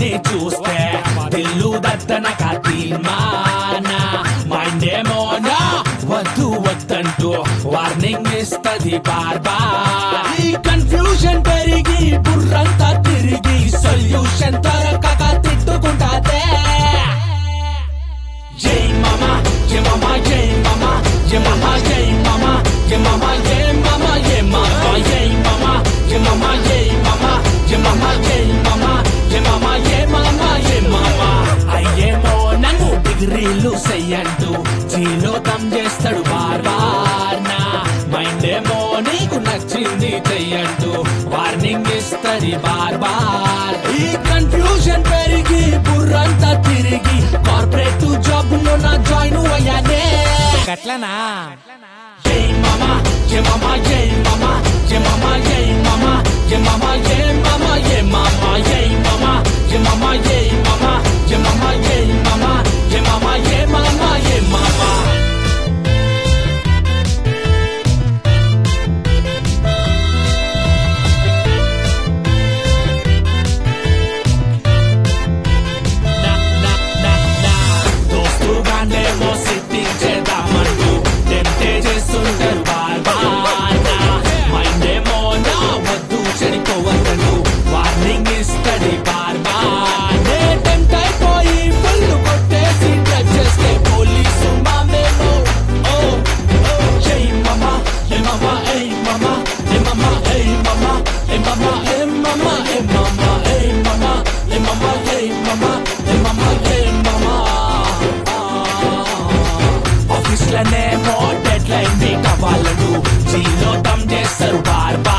ని చూస్తే దిల్లు దద్దన తీర్మాన మైండ్ ఏమో నా వద్దు వద్దంటూ వార్నింగ్ ఇస్తది బార్ బార్ ఈ కన్ఫ్యూజన్ పెరిగి బుర్రంతా తిరిగి సొల్యూషన్ దొరకక తిట్టుకుంటాదే జై మామా జై మామా జై మామా జై మామా జై మామా జై మామా జై మామా జై మామా జై మామా జై మామా జై మామా జై మామా జై మామా జై మామా జై మామా జై మామా అయ్యేమో నన్ను డిగ్రీలు చెయ్యంటూ జీలోకం చేస్తాడు బార్ బార్ నా మైండ్ ఏమో నీకు నచ్చింది చెయ్యంటూ వార్నింగ్ ఇస్తది బార్ బార్ ఈ కన్ఫ్యూజన్ పెరిగి బుర్రంతా తిరిగి కార్పొరేట్ జాబ్ లో నా జాయిన్ అయ్యానే గట్లనా జై మామా జై మామా జై మామా జై మామా జై మామా జై మామా జై మామా జై మామా జై మామా జై మామా జై మామా జై మామా జై మామా జై మామా జై మామా జై మామా దోస్తుగానేమో సిట్టింగ్ చేద్దామంటూ టెంప్టే చేస్తుంటారు బార్ బార్ నా మైండ్ ఏమో నా వద్దు చెడిపోవద్దంటూ వార్నింగ్ ఇస్తది బార్ బార్ నే టెంప్ట్ అయిపోయి ఫుల్ కొట్టేసి టచ్ చేస్తే పోలీసు మామేమో ఓ ఓ జై మామా ఏ మామా ఏ మామా ఏ మామా ఏ మామా ఏ మామా ఏ మామా ఏ మామా ఏ మామా ఏ మామా ఏ మామా ఏ మామా ఏ మామా ఆఫీస్ లోనేమో డెడ్ లైన్ మీట్ అవ్వాలను జీలో దమ్ చేస్తారు బార్ బార్